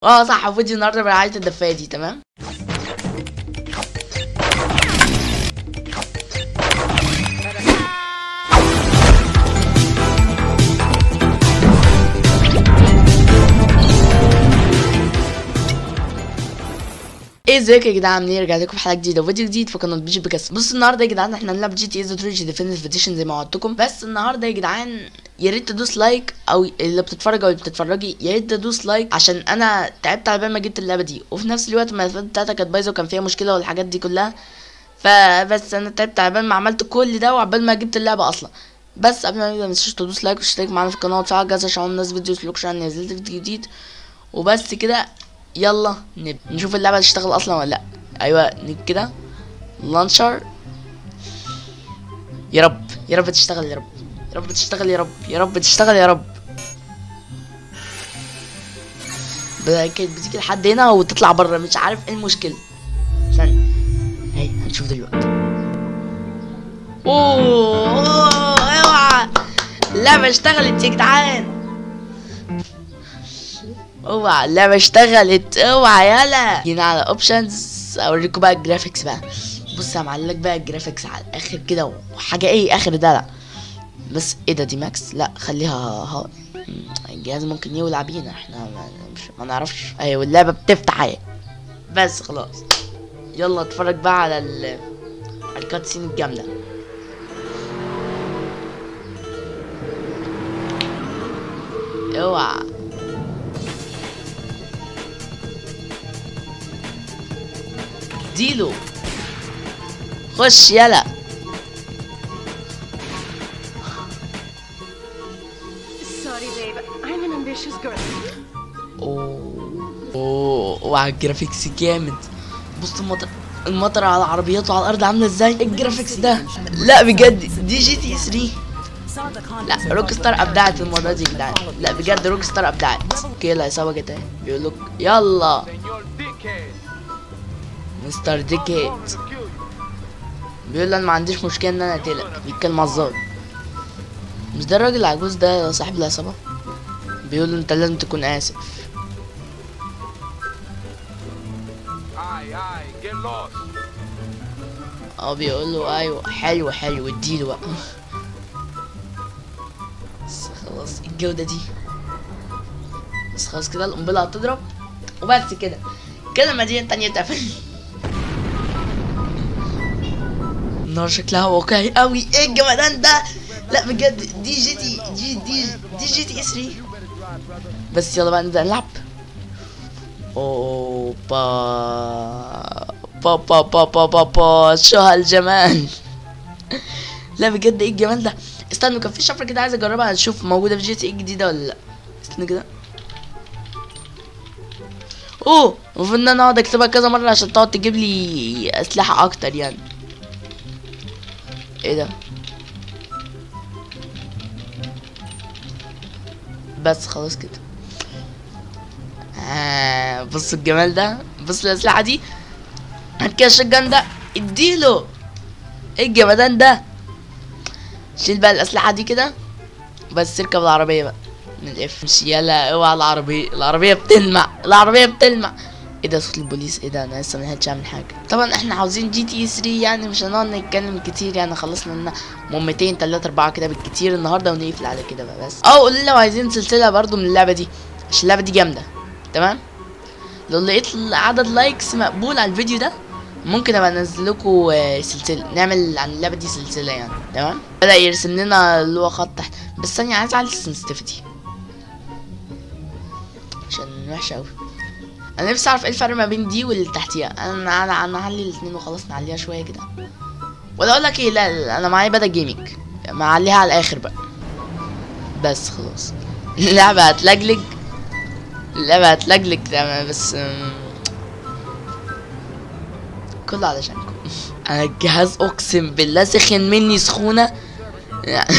اه صح فيديو النهارده برعايه الدفايه دي تمام ايه ازيكم يا جدعان عاملين ايه رجعت لكم في حلقه جديده وفيديو جديد في قناه بيجي بيكاس بص النهارده يا جدعان احنا هنلعب جي تي اي ذا تريج ديفينيتيف اديشن زي ما وعدتكم بس النهارده يا جدعان يا ريت تدوس لايك او اللي بتتفرج او اللي بتتفرجي يا ريت تدوس لايك عشان انا تعبت على بال ما جبت اللعبه دي وفي نفس الوقت الملفات بتاعتها كانت بايظه وكان فيها مشكله والحاجات دي كلها فبس انا تعبت على بال ما عملت كل ده وعبال ما جبت اللعبه اصلا بس قبل ما نبدا متنسوش تدوس لايك وتشترك معانا في القناه وتفعل الجرس عشان الناس فيديو يوصلوك عشان نزلت فيديو جديد وبس كده يلا نبدا نشوف اللعبه هتشتغل اصلا ولا لا ايوه نيجي كده لانشر يا رب يا رب تشتغل يا رب يا رب تشتغل يا رب يا رب تشتغل يا رب بدأ كانت بتيجي لحد هنا وتطلع بره مش عارف ايه المشكلة استنى هي هنشوف دلوقتي اوه أوه، اوعى اللعبة اشتغلت يا جدعان اوعى اللعبة اشتغلت اوعى يلا جينا على اوبشنز اوريكم بقى الجرافيكس بقى بص يا معلق بقى الجرافيكس على الاخر كده وحاجة ايه اخر ده لا بس ايه ده دي ماكس لا خليها ها الجهاز ممكن يولع بينا احنا ما, مش ما نعرفش ايوه اللعبة بتفتح اهي بس خلاص يلا اتفرج بقى على ال على الكاتسين الجامدة اوعى ديلو خش يلا Sorry, babe. I'm an ambitious girl. اوه اوه اوعى الجرافيكس جامد بص المطر المطر على العربيات وعلى الارض عامله ازاي الجرافيكس ده لا بجد دي جي تي 3 لا روك ستار ابدعت المره دي يا جدعان لا بجد روك ستار ابدعت اوكي لا يسوى كده بيقول لك يلا Señor Dickhead, مستر ديكيت I'm gonna kill you. بيقول له انا ما عنديش مشكله ان انا اقتلك بيتكلم على الظابط مش ده الراجل العجوز ده صاحب العصابه بيقول له انت لازم تكون اسف Aye, aye, get lost. اه بيقول له ايوه حلو حلو اديله بقى بس خلاص الجودة دي بس خلاص كده القنبلة هتضرب وبس كده كده المدينة التانية اتقفل النار شكلها واقعي قوي ايه الجمدان ده لا بجد دي جي تي دي دي دي جي تي 3 بس يلا بقى نبدأ نلعب اوبا با با با با با با شو هالجمال لا بجد ايه الجمال ده استنوا كان في شفره كده عايز اجربها اشوف موجوده في جي تي ايه الجديده ولا لا استنى كده اوه المفروض ان انا اقعد اكتبها كذا مره عشان تقعد تجيب لي اسلحه اكتر يعني ايه ده بس خلاص كده آه بص الجمال ده بص الاسلحه دي هات كده الشجان ده اديله ايه الجمدان ده شيل بقى الاسلحه دي كده بس اركب العربيه بقى من الاف مش يلا اوعى العربيه العربيه بتلمع العربيه بتلمع ايه ده صوت البوليس ايه ده انا لسه ملحقتش اعمل حاجه طبعا احنا عاوزين جي تي 3 يعني مش هنقعد نتكلم كتير يعني خلصنا لنا مهمتين تلاتة اربعة كده بالكتير النهارده ونقفل على كده بقى بس اه قولوا لي لو عايزين سلسله برضو من اللعبه دي عشان اللعبه دي جامده تمام لو لقيت عدد لايكس مقبول على الفيديو ده ممكن ابقى انزل لكم سلسله نعمل عن اللعبه دي سلسله يعني تمام بدا يرسم لنا اللي هو خط تحت بس ثانيه عايز اعلي السنسيتيفيتي عشان وحشه قوي انا نفسي اعرف ايه الفرق ما بين دي واللي تحتيها انا انا انا اعلي الاثنين وخلاص نعليها شويه كده ولا اقول لك ايه لا, لا انا معايا بدا جيمنج معليها على الاخر بقى بس خلاص اللعبه هتلجلج اللعبه هتلجلج تمام بس أم، كله علشانكم انا الجهاز اقسم بالله سخن مني سخونه يعني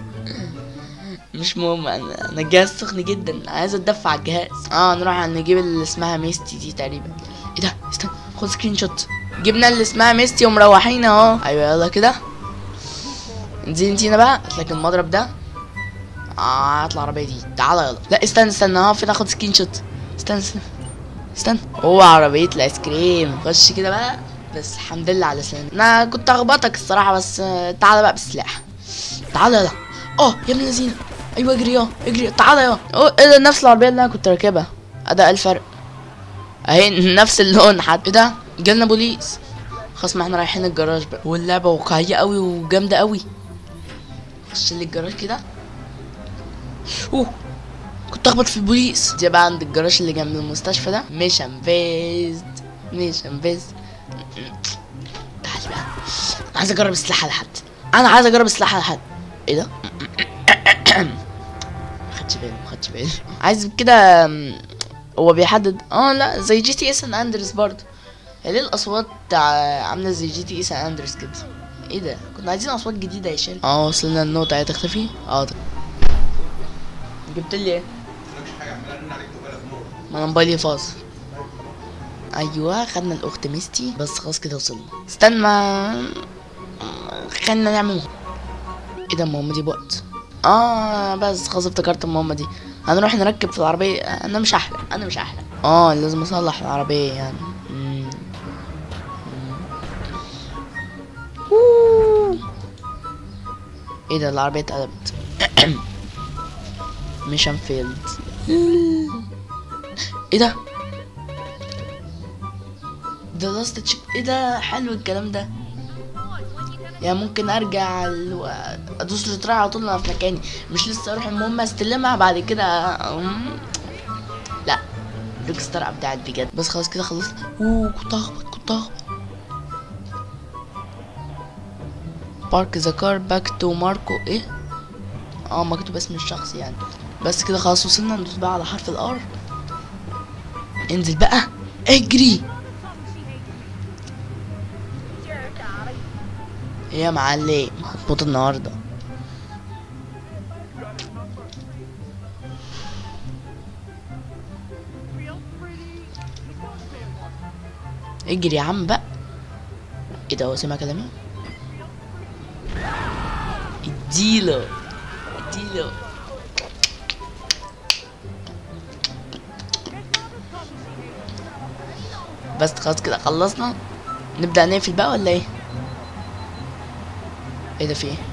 مش مهم انا انا الجهاز سخن جدا عايز اتدفع على الجهاز اه نروح نجيب اللي اسمها ميستي دي تقريبا ايه ده استنى خد سكرين شوت جبنا اللي اسمها ميستي ومروحين اهو ايوه يلا كده انزلي انتي هنا بقى هات لك المضرب ده اه هات العربيه دي تعالى يلا لا استنى استنى اه فين اخد سكرين شوت استنى استنى استنى هو عربية الايس كريم خش كده بقى بس الحمد لله على سلامة انا كنت اخبطك الصراحة بس آه، تعالى بقى بالسلاح تعالى يلا اه يا ابن اللذينة ايوه اجري يا اجري تعالى يا اه ايه ده نفس العربية اللي انا كنت راكبها اداء الفرق اهي نفس اللون حتى ايه ده جالنا بوليس خلاص ما احنا رايحين الجراج بقى واللعبة واقعية قوي وجامدة قوي خش لي الجراج كده اوه كنت اخبط في البوليس دي بقى عند الجراج اللي جنب المستشفى ده ميشن بيست ميشن بيست تعالي بقى انا عايز اجرب السلاح على حد انا عايز اجرب السلاح على حد ايه ده خدش بالي خدش بالي عايز كده أم، هو بيحدد اه لا زي جي تي اس ان اندرس برضه هي ليه الاصوات ع- عامله زي جي تي اس ان اندرس كده ايه ده كنا عايزين اصوات جديده يا شيل اه وصلنا النقطه هي تختفي اه طب. جبت لي ايه ما انا موبايلي فاصل ايوه خدنا الاخت ميستي بس خلاص كده وصلنا استنى ما خلينا نعمل ايه ده المهمه دي بوقت اه بس خلاص افتكرت المهمه دي هنروح نركب في العربيه انا مش احلى انا مش احلى اه لازم اصلح العربيه يعني مم. مم. أوه. ايه ده العربيه اتقلبت ميشن فيلد ايه ده ده لاست تشيك ايه ده حلو الكلام ده يعني ممكن ارجع ال- ادوس ريتراي على طول انا في مكاني مش لسه اروح المهمه استلمها بعد كده أم. لا روك ستار ابدعت بجد بس خلاص كده خلصت اوه كنت هخبط كنت هخبط بارك ذا كار باك تو ماركو ايه اه مكتوب اسم الشخص يعني بس كده خلاص وصلنا ندوس بقى على حرف الار انزل بقى اجري يا معلم هتموت النهارده اجري يا عم بقى ايه ده هو سمع كلامي اديله اديله بس خلاص كده خلصنا نبدأ نقفل بقى ولا ايه؟ ايه ده في ايه؟